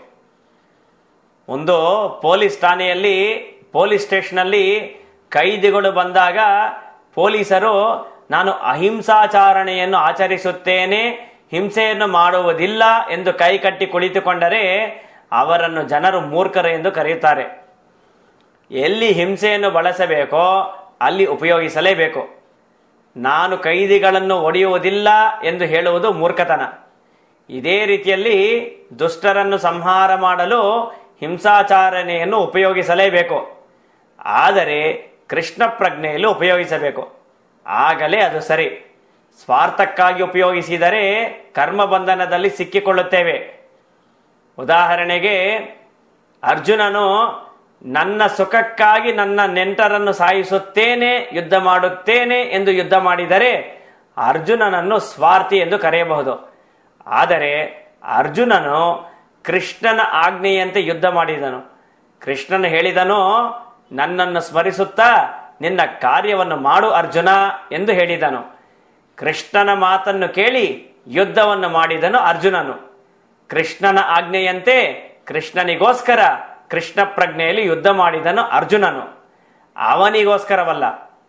ಒಂದು ಪೊಲೀಸ್ ಠಾಣೆಯಲ್ಲಿ ಪೊಲೀಸ್ ಸ್ಟೇಷನ್ನಲ್ಲಿ ಕೈದಿಗಳು ಬಂದಾಗ ಪೊಲೀಸರು ನಾನು ಅಹಿಂಸಾಚಾರಣೆಯನ್ನು ಆಚರಿಸುತ್ತೇನೆ ಹಿಂಸೆಯನ್ನು ಮಾಡುವುದಿಲ್ಲ ಎಂದು ಕೈಕಟ್ಟಿ ಕುಳಿತುಕೊಂಡರೆ ಅವರನ್ನು ಜನರು ಮೂರ್ಖರು ಎಂದು ಕರೆಯುತ್ತಾರೆ ಎಲ್ಲಿ ಹಿಂಸೆಯನ್ನು ಬಳಸಬೇಕೋ ಅಲ್ಲಿ ಉಪಯೋಗಿಸಲೇಬೇಕು ನಾನು ಕೈದಿಗಳನ್ನು ಒಡೆಯುವುದಿಲ್ಲ ಎಂದು ಹೇಳುವುದು ಮೂರ್ಖತನ ಇದೇ ರೀತಿಯಲ್ಲಿ ದುಷ್ಟರನ್ನು ಸಂಹಾರ ಮಾಡಲು ಹಿಂಸಾಚಾರಣೆಯನ್ನು ಉಪಯೋಗಿಸಲೇಬೇಕು ಆದರೆ ಕೃಷ್ಣ ಪ್ರಜ್ಞೆಯಲ್ಲಿ ಉಪಯೋಗಿಸಬೇಕು ಆಗಲೇ ಅದು ಸರಿ ಸ್ವಾರ್ಥಕ್ಕಾಗಿ ಉಪಯೋಗಿಸಿದರೆ ಕರ್ಮಬಂಧನದಲ್ಲಿ ಸಿಕ್ಕಿಕೊಳ್ಳುತ್ತೇವೆ ಉದಾಹರಣೆಗೆ ಅರ್ಜುನನು ನನ್ನ ಸುಖಕ್ಕಾಗಿ ನನ್ನ ನೆಂಟರನ್ನು ಸಾಯಿಸುತ್ತೇನೆ ಯುದ್ಧ ಮಾಡುತ್ತೇನೆ ಎಂದು ಯುದ್ಧ ಮಾಡಿದರೆ ಅರ್ಜುನನನ್ನು ಸ್ವಾರ್ಥಿ ಎಂದು ಕರೆಯಬಹುದು ಆದರೆ ಅರ್ಜುನನು ಕೃಷ್ಣನ ಆಜ್ಞೆಯಂತೆ ಯುದ್ಧ ಮಾಡಿದನು ಕೃಷ್ಣನು ಹೇಳಿದನು ನನ್ನನ್ನು ಸ್ಮರಿಸುತ್ತಾ ನಿನ್ನ ಕಾರ್ಯವನ್ನು ಮಾಡು ಅರ್ಜುನ ಎಂದು ಹೇಳಿದನು ಕೃಷ್ಣನ ಮಾತನ್ನು ಕೇಳಿ ಯುದ್ಧವನ್ನು ಮಾಡಿದನು ಅರ್ಜುನನು ಕೃಷ್ಣನ ಆಜ್ಞೆಯಂತೆ ಕೃಷ್ಣನಿಗೋಸ್ಕರ ಕೃಷ್ಣ ಪ್ರಜ್ಞೆಯಲ್ಲಿ ಯುದ್ಧ ಮಾಡಿದನು ಅರ್ಜುನನು ಅವನಿಗೋಸ್ಕರವಲ್ಲ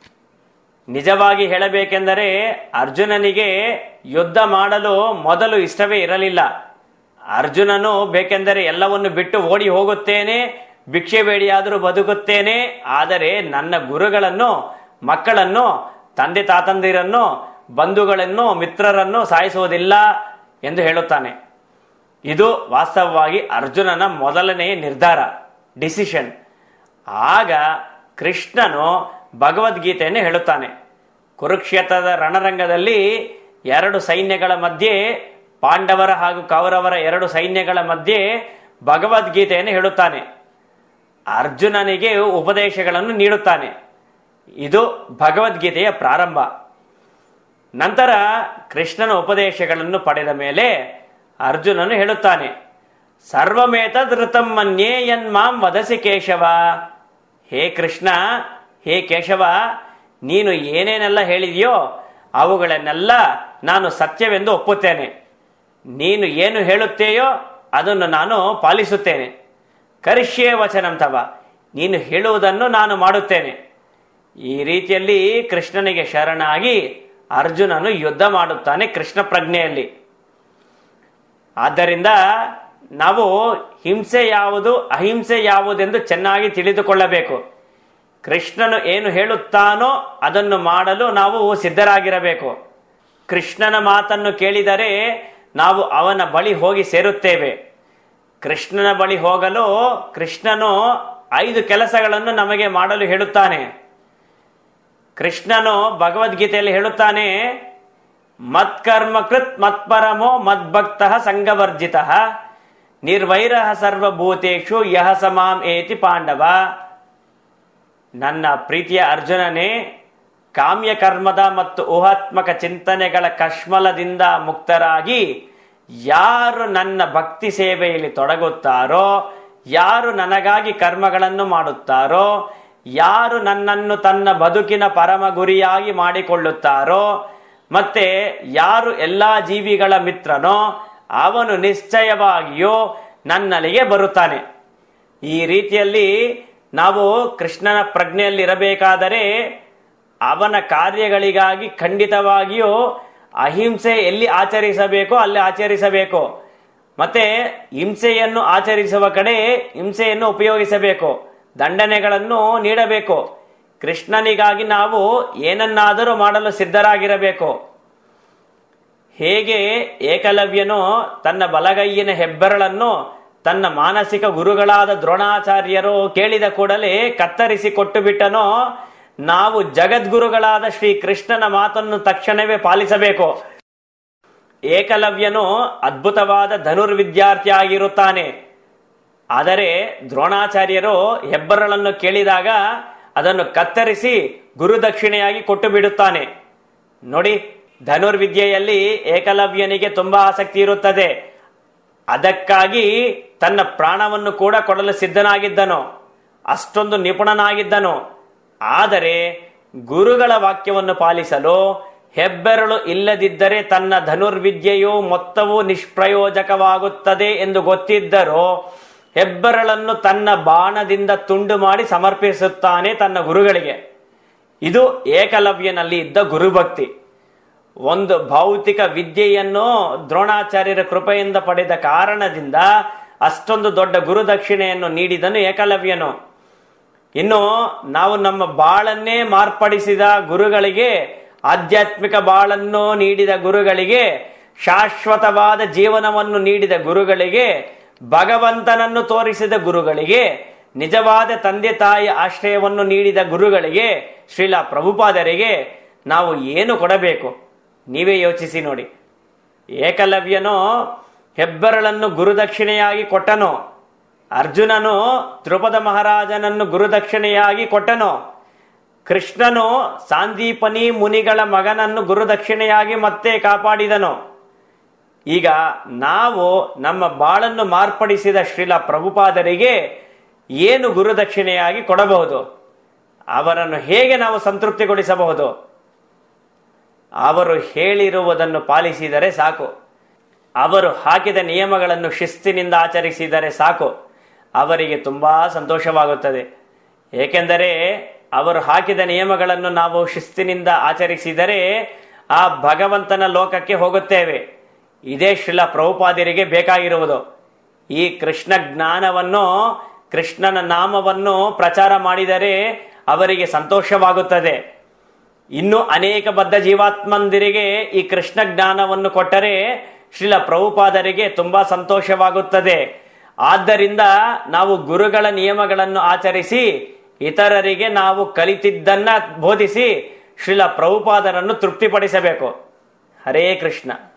ನಿಜವಾಗಿ ಹೇಳಬೇಕೆಂದರೆ ಅರ್ಜುನನಿಗೆ ಯುದ್ಧ ಮಾಡಲು ಮೊದಲು ಇಷ್ಟವೇ ಇರಲಿಲ್ಲ ಅರ್ಜುನನು ಬೇಕೆಂದರೆ ಎಲ್ಲವನ್ನು ಬಿಟ್ಟು ಓಡಿ ಹೋಗುತ್ತೇನೆ ಭಿಕ್ಷೆ ಬೇಡಿಯಾದರೂ ಬದುಕುತ್ತೇನೆ ಆದರೆ ನನ್ನ ಗುರುಗಳನ್ನು ಮಕ್ಕಳನ್ನು ತಂದೆ ತಾತಂದಿರನ್ನು ಬಂಧುಗಳನ್ನು ಮಿತ್ರರನ್ನು ಸಾಯಿಸುವುದಿಲ್ಲ ಎಂದು ಹೇಳುತ್ತಾನೆ ಇದು ವಾಸ್ತವವಾಗಿ ಅರ್ಜುನನ ಮೊದಲನೆಯ ನಿರ್ಧಾರ ಡಿಸಿಷನ್ ಆಗ ಕೃಷ್ಣನು ಭಗವದ್ಗೀತೆಯನ್ನು ಹೇಳುತ್ತಾನೆ ಕುರುಕ್ಷೇತ್ರದ ರಣರಂಗದಲ್ಲಿ ಎರಡು ಸೈನ್ಯಗಳ ಮಧ್ಯೆ ಪಾಂಡವರ ಹಾಗೂ ಕೌರವರ ಎರಡು ಸೈನ್ಯಗಳ ಮಧ್ಯೆ ಭಗವದ್ಗೀತೆಯನ್ನು ಹೇಳುತ್ತಾನೆ ಅರ್ಜುನನಿಗೆ ಉಪದೇಶಗಳನ್ನು ನೀಡುತ್ತಾನೆ ಇದು ಭಗವದ್ಗೀತೆಯ ಪ್ರಾರಂಭ ನಂತರ ಕೃಷ್ಣನ ಉಪದೇಶಗಳನ್ನು ಪಡೆದ ಮೇಲೆ ಅರ್ಜುನನು ಹೇಳುತ್ತಾನೆ ಸರ್ವಮೇತದ್ ಋತಂ ಮನ್ಯೇ ಯನ್ಮಾಂ ವದಸಿ ಕೇಶವ ಹೇ ಕೃಷ್ಣ ಹೇ ಕೇಶವ ನೀನು ಏನೇನೆಲ್ಲ ಹೇಳಿದೆಯೋ ಅವುಗಳನ್ನೆಲ್ಲ ನಾನು ಸತ್ಯವೆಂದು ಒಪ್ಪುತ್ತೇನೆ ನೀನು ಏನು ಹೇಳುತ್ತೇಯೋ ಅದನ್ನು ನಾನು ಪಾಲಿಸುತ್ತೇನೆ ಕರಿಷ್ಯೇ ವಚನಂ ತವ ನೀನು ಹೇಳುವುದನ್ನು ನಾನು ಮಾಡುತ್ತೇನೆ ಈ ರೀತಿಯಲ್ಲಿ ಕೃಷ್ಣನಿಗೆ ಶರಣಾಗಿ ಅರ್ಜುನನು ಯುದ್ಧ ಮಾಡುತ್ತಾನೆ ಕೃಷ್ಣ ಪ್ರಜ್ಞೆಯಲ್ಲಿ ಆದ್ದರಿಂದ ನಾವು ಹಿಂಸೆ ಯಾವುದು ಅಹಿಂಸೆ ಯಾವುದೆಂದು ಚೆನ್ನಾಗಿ ತಿಳಿದುಕೊಳ್ಳಬೇಕು ಕೃಷ್ಣನು ಏನು ಹೇಳುತ್ತಾನೋ ಅದನ್ನು ಮಾಡಲು ನಾವು ಸಿದ್ಧರಾಗಿರಬೇಕು ಕೃಷ್ಣನ ಮಾತನ್ನು ಕೇಳಿದರೆ ನಾವು ಅವನ ಬಳಿ ಹೋಗಿ ಸೇರುತ್ತೇವೆ ಕೃಷ್ಣನ ಬಳಿ ಹೋಗಲು ಕೃಷ್ಣನು ಐದು ಕೆಲಸಗಳನ್ನು ನಮಗೆ ಮಾಡಲು ಹೇಳುತ್ತಾನೆ ಕೃಷ್ಣನು ಭಗವದ್ಗೀತೆಯಲ್ಲಿ ಹೇಳುತ್ತಾನೆ ಮತ್ಕರ್ಮ ಕೃತ್ ಮತ್ಪರಮೋ ಮದ್ಭಕ್ತ ಸಂಗವರ್ಜಿತ ನಿರ್ವೈರ ಸರ್ವಭೂತೇಶು ಯಹ ಸಮಾಂ ಏತಿ ಪಾಂಡವ ನನ್ನ ಪ್ರೀತಿಯ ಅರ್ಜುನನೇ ಕಾಮ್ಯ ಕರ್ಮದ ಮತ್ತು ಊಹಾತ್ಮಕ ಚಿಂತನೆಗಳ ಕಶ್ಮಲದಿಂದ ಮುಕ್ತರಾಗಿ ಯಾರು ನನ್ನ ಭಕ್ತಿ ಸೇವೆಯಲ್ಲಿ ತೊಡಗುತ್ತಾರೋ ಯಾರು ನನಗಾಗಿ ಕರ್ಮಗಳನ್ನು ಮಾಡುತ್ತಾರೋ ಯಾರು ನನ್ನನ್ನು ತನ್ನ ಬದುಕಿನ ಪರಮ ಗುರಿಯಾಗಿ ಮಾಡಿಕೊಳ್ಳುತ್ತಾರೋ ಮತ್ತೆ ಯಾರು ಎಲ್ಲಾ ಜೀವಿಗಳ ಮಿತ್ರನೋ ಅವನು ನಿಶ್ಚಯವಾಗಿಯೂ ನನ್ನಲ್ಲಿಗೆ ಬರುತ್ತಾನೆ ಈ ರೀತಿಯಲ್ಲಿ ನಾವು ಕೃಷ್ಣನ ಪ್ರಜ್ಞೆಯಲ್ಲಿರಬೇಕಾದರೆ ಅವನ ಕಾರ್ಯಗಳಿಗಾಗಿ ಖಂಡಿತವಾಗಿಯೂ ಅಹಿಂಸೆ ಎಲ್ಲಿ ಆಚರಿಸಬೇಕೋ ಅಲ್ಲಿ ಆಚರಿಸಬೇಕು ಮತ್ತೆ ಹಿಂಸೆಯನ್ನು ಆಚರಿಸುವ ಕಡೆ ಹಿಂಸೆಯನ್ನು ಉಪಯೋಗಿಸಬೇಕು ದಂಡನೆಗಳನ್ನು ನೀಡಬೇಕು ಕೃಷ್ಣನಿಗಾಗಿ ನಾವು ಏನನ್ನಾದರೂ ಮಾಡಲು ಸಿದ್ಧರಾಗಿರಬೇಕು ಹೇಗೆ ಏಕಲವ್ಯನು ತನ್ನ ಬಲಗೈಯಿನ ಹೆಬ್ಬೆರಳನ್ನು ತನ್ನ ಮಾನಸಿಕ ಗುರುಗಳಾದ ದ್ರೋಣಾಚಾರ್ಯರು ಕೇಳಿದ ಕೂಡಲೇ ಕತ್ತರಿಸಿ ಕೊಟ್ಟು ಬಿಟ್ಟನೋ ನಾವು ಜಗದ್ಗುರುಗಳಾದ ಶ್ರೀ ಕೃಷ್ಣನ ಮಾತನ್ನು ತಕ್ಷಣವೇ ಪಾಲಿಸಬೇಕು ಏಕಲವ್ಯನು ಅದ್ಭುತವಾದ ಧನುರ್ವಿದ್ಯಾರ್ಥಿಯಾಗಿರುತ್ತಾನೆ ಆದರೆ ದ್ರೋಣಾಚಾರ್ಯರು ಹೆಬ್ಬೆರಳನ್ನು ಕೇಳಿದಾಗ ಅದನ್ನು ಕತ್ತರಿಸಿ ಗುರುದಕ್ಷಿಣೆಯಾಗಿ ಕೊಟ್ಟು ಬಿಡುತ್ತಾನೆ ನೋಡಿ ಧನುರ್ವಿದ್ಯೆಯಲ್ಲಿ ಏಕಲವ್ಯನಿಗೆ ತುಂಬಾ ಆಸಕ್ತಿ ಇರುತ್ತದೆ ಅದಕ್ಕಾಗಿ ತನ್ನ ಪ್ರಾಣವನ್ನು ಕೂಡ ಕೊಡಲು ಸಿದ್ಧನಾಗಿದ್ದನು ಅಷ್ಟೊಂದು ನಿಪುಣನಾಗಿದ್ದನು ಆದರೆ ಗುರುಗಳ ವಾಕ್ಯವನ್ನು ಪಾಲಿಸಲು ಹೆಬ್ಬೆರಳು ಇಲ್ಲದಿದ್ದರೆ ತನ್ನ ಧನುರ್ವಿದ್ಯೆಯು ಮೊತ್ತವೂ ನಿಷ್ಪ್ರಯೋಜಕವಾಗುತ್ತದೆ ಎಂದು ಗೊತ್ತಿದ್ದರೂ ಹೆಬ್ಬೆರಳನ್ನು ತನ್ನ ಬಾಣದಿಂದ ತುಂಡು ಮಾಡಿ ಸಮರ್ಪಿಸುತ್ತಾನೆ ತನ್ನ ಗುರುಗಳಿಗೆ ಇದು ಏಕಲವ್ಯನಲ್ಲಿ ಇದ್ದ ಗುರುಭಕ್ತಿ ಒಂದು ಭೌತಿಕ ವಿದ್ಯೆಯನ್ನು ದ್ರೋಣಾಚಾರ್ಯರ ಕೃಪೆಯಿಂದ ಪಡೆದ ಕಾರಣದಿಂದ ಅಷ್ಟೊಂದು ದೊಡ್ಡ ಗುರುದಕ್ಷಿಣೆಯನ್ನು ನೀಡಿದನು ಏಕಲವ್ಯನು ಇನ್ನು ನಾವು ನಮ್ಮ ಬಾಳನ್ನೇ ಮಾರ್ಪಡಿಸಿದ ಗುರುಗಳಿಗೆ ಆಧ್ಯಾತ್ಮಿಕ ಬಾಳನ್ನು ನೀಡಿದ ಗುರುಗಳಿಗೆ ಶಾಶ್ವತವಾದ ಜೀವನವನ್ನು ನೀಡಿದ ಗುರುಗಳಿಗೆ ಭಗವಂತನನ್ನು ತೋರಿಸಿದ ಗುರುಗಳಿಗೆ ನಿಜವಾದ ತಂದೆ ತಾಯಿ ಆಶ್ರಯವನ್ನು ನೀಡಿದ ಗುರುಗಳಿಗೆ ಶ್ರೀಲ ಪ್ರಭುಪಾದರಿಗೆ ನಾವು ಏನು ಕೊಡಬೇಕು ನೀವೇ ಯೋಚಿಸಿ ನೋಡಿ ಏಕಲವ್ಯನು ಹೆಬ್ಬೆರಳನ್ನು ಗುರುದಕ್ಷಿಣೆಯಾಗಿ ಕೊಟ್ಟನು ಅರ್ಜುನನು ದ್ರುಪದ ಮಹಾರಾಜನನ್ನು ಗುರುದಕ್ಷಿಣೆಯಾಗಿ ಕೊಟ್ಟನು ಕೃಷ್ಣನು ಸಾಂದೀಪನಿ ಮುನಿಗಳ ಮಗನನ್ನು ಗುರುದಕ್ಷಿಣೆಯಾಗಿ ಮತ್ತೆ ಕಾಪಾಡಿದನು ಈಗ ನಾವು ನಮ್ಮ ಬಾಳನ್ನು ಮಾರ್ಪಡಿಸಿದ ಶ್ರೀಲ ಪ್ರಭುಪಾದರಿಗೆ ಏನು ಗುರುದಕ್ಷಿಣೆಯಾಗಿ ಕೊಡಬಹುದು ಅವರನ್ನು ಹೇಗೆ ನಾವು ಸಂತೃಪ್ತಿಗೊಳಿಸಬಹುದು ಅವರು ಹೇಳಿರುವುದನ್ನು ಪಾಲಿಸಿದರೆ ಸಾಕು ಅವರು ಹಾಕಿದ ನಿಯಮಗಳನ್ನು ಶಿಸ್ತಿನಿಂದ ಆಚರಿಸಿದರೆ ಸಾಕು ಅವರಿಗೆ ತುಂಬಾ ಸಂತೋಷವಾಗುತ್ತದೆ ಏಕೆಂದರೆ ಅವರು ಹಾಕಿದ ನಿಯಮಗಳನ್ನು ನಾವು ಶಿಸ್ತಿನಿಂದ ಆಚರಿಸಿದರೆ ಆ ಭಗವಂತನ ಲೋಕಕ್ಕೆ ಹೋಗುತ್ತೇವೆ ಇದೇ ಶ್ರೀಲ ಪ್ರಭುಪಾದಿರಿಗೆ ಬೇಕಾಗಿರುವುದು ಈ ಕೃಷ್ಣ ಜ್ಞಾನವನ್ನು ಕೃಷ್ಣನ ನಾಮವನ್ನು ಪ್ರಚಾರ ಮಾಡಿದರೆ ಅವರಿಗೆ ಸಂತೋಷವಾಗುತ್ತದೆ ಇನ್ನು ಅನೇಕ ಬದ್ಧ ಜೀವಾತ್ಮಂದಿರಿಗೆ ಈ ಕೃಷ್ಣ ಜ್ಞಾನವನ್ನು ಕೊಟ್ಟರೆ ಶ್ರೀಲ ಪ್ರಭುಪಾದರಿಗೆ ತುಂಬಾ ಸಂತೋಷವಾಗುತ್ತದೆ ಆದ್ದರಿಂದ ನಾವು ಗುರುಗಳ ನಿಯಮಗಳನ್ನು ಆಚರಿಸಿ ಇತರರಿಗೆ ನಾವು ಕಲಿತಿದ್ದನ್ನ ಬೋಧಿಸಿ ಶ್ರೀಲ ಪ್ರಭುಪಾದರನ್ನು ತೃಪ್ತಿಪಡಿಸಬೇಕು ಹರೇ ಕೃಷ್ಣ